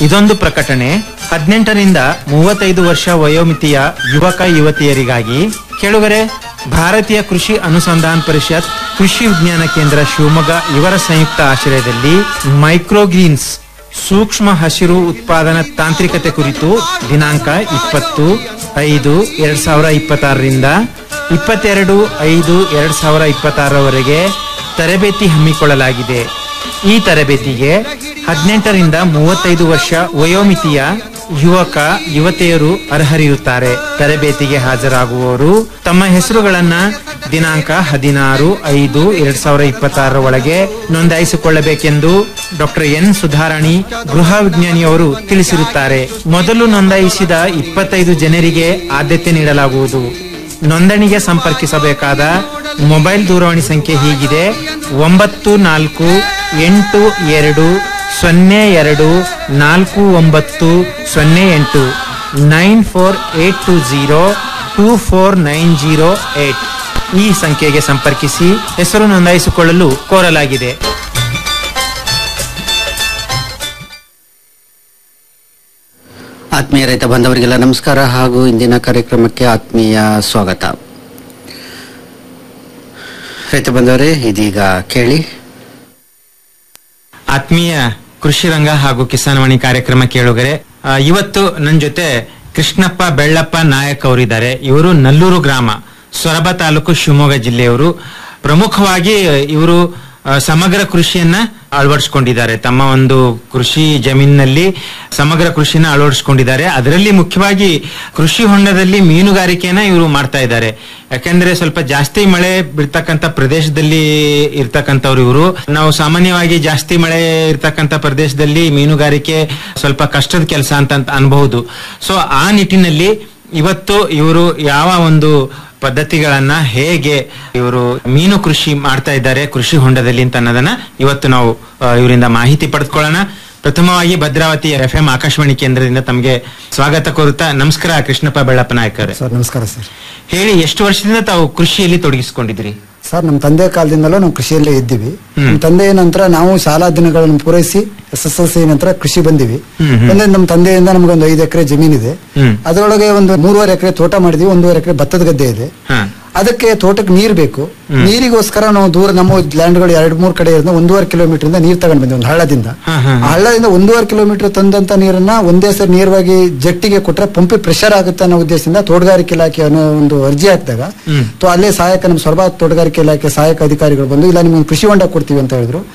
ಇದೊಂದು ಪ್ರಕಟಣೆ ಹದಿನೆಂಟರಿಂದ ಮೂವತ್ತೈದು ವರ್ಷ ವಯೋಮಿತಿಯ ಯುವಕ ಯುವತಿಯರಿಗಾಗಿ ಕೇಳುಗರೆ ಭಾರತೀಯ ಕೃಷಿ ಅನುಸಂಧಾನ ಪರಿಷತ್ ಕೃಷಿ ವಿಜ್ಞಾನ ಕೇಂದ್ರ ಶಿವಮೊಗ್ಗ ಇವರ ಸಂಯುಕ್ತ ಆಶ್ರಯದಲ್ಲಿ ಮೈಕ್ರೋಗ್ರೀನ್ಸ್ ಸೂಕ್ಷ್ಮ ಹಸಿರು ಉತ್ಪಾದನಾ ತಾಂತ್ರಿಕತೆ ಕುರಿತು ದಿನಾಂಕ ಇಪ್ಪತ್ತು ಐದು ಎರಡ್ ಸಾವಿರ ಇಪ್ಪತ್ತಾರರಿಂದ ಇಪ್ಪತ್ತೆರಡು ಐದು ಎರಡ್ ಸಾವಿರ ಇಪ್ಪತ್ತಾರರವರೆಗೆ ತರಬೇತಿ ಹಮ್ಮಿಕೊಳ್ಳಲಾಗಿದೆ ಈ ತರಬೇತಿಗೆ ಹದಿನೆಂಟರಿಂದ ಮೂವತ್ತೈದು ವರ್ಷ ವಯೋಮಿತಿಯ ಯುವಕ ಯುವತಿಯರು ಅರ್ಹರಿರುತ್ತಾರೆ ತರಬೇತಿಗೆ ಹಾಜರಾಗುವವರು ತಮ್ಮ ಹೆಸರುಗಳನ್ನ ದಿನಾಂಕ ಹದಿನಾರು ಐದು ಎರಡ್ ಸಾವಿರ ಇಪ್ಪತ್ತಾರರ ಒಳಗೆ ನೋಂದಾಯಿಸಿಕೊಳ್ಳಬೇಕೆಂದು ಡಾಕ್ಟರ್ ಎನ್ ಸುಧಾರಾಣಿ ಗೃಹ ವಿಜ್ಞಾನಿಯವರು ತಿಳಿಸಿರುತ್ತಾರೆ ಮೊದಲು ನೋಂದಾಯಿಸಿದ ಇಪ್ಪತ್ತೈದು ಜನರಿಗೆ ಆದ್ಯತೆ ನೀಡಲಾಗುವುದು ನೋಂದಣಿಗೆ ಸಂಪರ್ಕಿಸಬೇಕಾದ ಮೊಬೈಲ್ ದೂರವಾಣಿ ಸಂಖ್ಯೆ ಹೀಗಿದೆ ಒಂಬತ್ತು ನಾಲ್ಕು ಎಂಟು ಎರಡು ಸೊನ್ನೆ ಎರಡು ನಾಲ್ಕು ಒಂಬತ್ತು ಸೊನ್ನೆ ಎಂಟು nine four eight two zero two four nine zero eight ಈ ಸಂಖ್ಯೆಗೆ ಸಂಪರ್ಕಿಸಿ ಹೆಸರು ನೋಂದಾಯಿಸಿಕೊಳ್ಳಲು ಕೋರಲಾಗಿದೆ ಆತ್ಮೀಯ ರೈತ ಬಾಂಧವರಿಗೆಲ್ಲ ನಮಸ್ಕಾರ ಹಾಗೂ ಇಂದಿನ ಕಾರ್ಯಕ್ರಮಕ್ಕೆ ಆತ್ಮೀಯ ಸ್ವಾಗತ ರೈತ ಬಾಂಧವರೇ ಇದೀಗ ಕೇಳಿ ಆತ್ಮೀಯ ಕೃಷಿ ರಂಗ ಹಾಗೂ ಕಿಸಾನ್ವಾಣಿ ಕಾರ್ಯಕ್ರಮ ಕೇಳುಗರೆ ಆ, ಇವತ್ತು ನನ್ನ ಜೊತೆ ಕೃಷ್ಣಪ್ಪ ಬೆಳ್ಳಪ್ಪ ನಾಯಕ್ ಅವರಿದ್ದಾರೆ ಇವರು ನಲ್ಲೂರು ಗ್ರಾಮ ಸೊರಬ ತಾಲೂಕು ಶಿವಮೊಗ್ಗ ಜಿಲ್ಲೆಯವರು ಪ್ರಮುಖವಾಗಿ ಇವರು ಆ, ಸಮಗ್ರ ಕೃಷಿಯನ್ನ ಅಳವಡಿಸಿಕೊಂಡಿದ್ದಾರೆ ತಮ್ಮ ಒಂದು ಕೃಷಿ ಜಮೀನಿನಲ್ಲಿ ಸಮಗ್ರ ಕೃಷಿನ ಅಳವಡಿಸಿಕೊಂಡಿದ್ದಾರೆ ಅದರಲ್ಲಿ ಮುಖ್ಯವಾಗಿ ಕೃಷಿ ಹೊಂಡದಲ್ಲಿ ಮೀನುಗಾರಿಕೆಯನ್ನ ಇವರು ಮಾಡ್ತಾ ಇದ್ದಾರೆ ಯಾಕೆಂದ್ರೆ ಸ್ವಲ್ಪ ಜಾಸ್ತಿ ಮಳೆ ಬೀಳ್ತಕ್ಕಂತ ಪ್ರದೇಶದಲ್ಲಿ ಇರ್ತಕ್ಕಂಥವ್ರು ಇವರು ನಾವು ಸಾಮಾನ್ಯವಾಗಿ ಜಾಸ್ತಿ ಮಳೆ ಇರ್ತಕ್ಕಂಥ ಪ್ರದೇಶದಲ್ಲಿ ಮೀನುಗಾರಿಕೆ ಸ್ವಲ್ಪ ಕಷ್ಟದ ಕೆಲಸ ಅಂತ ಅಂತ ಅನ್ಬಹುದು ಸೊ ಆ ನಿಟ್ಟಿನಲ್ಲಿ ಇವತ್ತು ಇವರು ಯಾವ ಒಂದು ಪದ್ಧತಿಗಳನ್ನ ಹೇಗೆ ಇವರು ಮೀನು ಕೃಷಿ ಮಾಡ್ತಾ ಇದ್ದಾರೆ ಕೃಷಿ ಹೊಂಡದಲ್ಲಿ ಅಂತ ಅನ್ನೋದನ್ನ ಇವತ್ತು ನಾವು ಆ, ಇವರಿಂದ ಮಾಹಿತಿ ಪಡೆದುಕೊಳ್ಳೋಣ ಪ್ರಥಮವಾಗಿ ಭದ್ರಾವತಿ ಎಫ್ ಎಂ ಆಕಾಶವಾಣಿ ಕೇಂದ್ರದಿಂದ ತಮಗೆ ಸ್ವಾಗತ ಕೋರುತ್ತಾ ನಮಸ್ಕಾರ ಕೃಷ್ಣಪ್ಪ ಬೆಳ್ಳಪ್ಪ ನಾಯಕರೇ ಸರ್ ನಮಸ್ಕಾರ ಸರ್ ಹೇಳಿ ಎಷ್ಟು ವರ್ಷದಿಂದ ತಾವು ಕೃಷಿಯಲ್ಲಿ ತೊಡಗಿಸಿಕೊಂಡಿದ್ರಿ ಸರ್ ನಮ್ಮ ತಂದೆ ಕಾಲದಿಂದಲೂ ನಾವು ಕೃಷಿಯಲ್ಲೇ ಇದ್ದೀವಿ ಹ್ಮ್. ನಮ್ಮ ತಂದೆಯ ನಂತರ ನಾವು ಶಾಲಾ ದಿನಗಳನ್ನು ಪೂರೈಸಿ ಎಸ್ ಎಸ್ ಎಲ್ ಸಿ ನಂತರ ಕೃಷಿ ಬಂದಿವಿ ಹ್ಮ್, ಹ್ಮ್. ಅಂದ್ರೆ ನಮ್ಮ ತಂದೆಯಿಂದ ನಮ್ಗೆ ಒಂದು ಐದು ಎಕರೆ ಜಮೀನಿದೆ ಹ್ಮ್. ಅದರೊಳಗೆ ಒಂದು ಮೂರುವರೆ ಎಕರೆ ತೋಟ ಮಾಡಿದ್ವಿ ಒಂದೂವರೆ ಎಕರೆ ಭತ್ತದ ಗದ್ದೆ ಇದೆ ಹಾ ಅದಕ್ಕೆ ತೋಟಕ್ಕೆ ನೀರು ಬೇಕು ಹ್ಮ್. ನೀರಿಗೋಸ್ಕರ ನಾವು ದೂರ ನಮ್ಮ ಲ್ಯಾಂಡ್ಗಳು ಎರಡ್ ಮೂರು ಕಡೆ ಇರೋದ್ರಿಂದ ಒಂದೂವರೆ ಕಿಲೋಮೀಟರ್ ಇಂದ ನೀರು ತಗೊಂಡ್ ಬಂದ್ವಿ ಒಂದು ಹಳ್ಳದಿಂದ ಹಾ, ಹಾ, ಆ ಹಾ. ಹಳ್ಳದಿಂದ ಒಂದೂವರೆ ಕಿಲೋಮೀಟರ್ ತಂದಂತ ನೀರನ್ನ ಒಂದೇ ಸರಿ ನೇರವಾಗಿ ಜಟ್ಟಿಗೆ ಕೊಟ್ರೆ ಪಂಪಿ ಪ್ರೆಷರ್ ಆಗುತ್ತೆ ಅನ್ನೋ ಉದ್ದೇಶದಿಂದ ತೋಟಗಾರಿಕೆ ಇಲಾಖೆ ಅನ್ನೋ ಒಂದು ಅರ್ಜಿ ಹಾಕಿದಾಗ ಹ್ಮ್. ಸೊ ಅಲ್ಲೇ ಸಹಾಯಕ ನಮ್ಮ ಸೊರಬ ತೋಟಗಾರಿಕೆ ಇಲಾಖೆ ಸಹಾಯಕ ಅಧಿಕಾರಿಗಳು ಬಂದು ಇಲ್ಲ ನಿಮ್ಗೆ ಕೃಷಿ ಹೊಂಡ ಕೊಡ್ತೀವಿ ಅಂತ ಹೇಳಿದ್ರು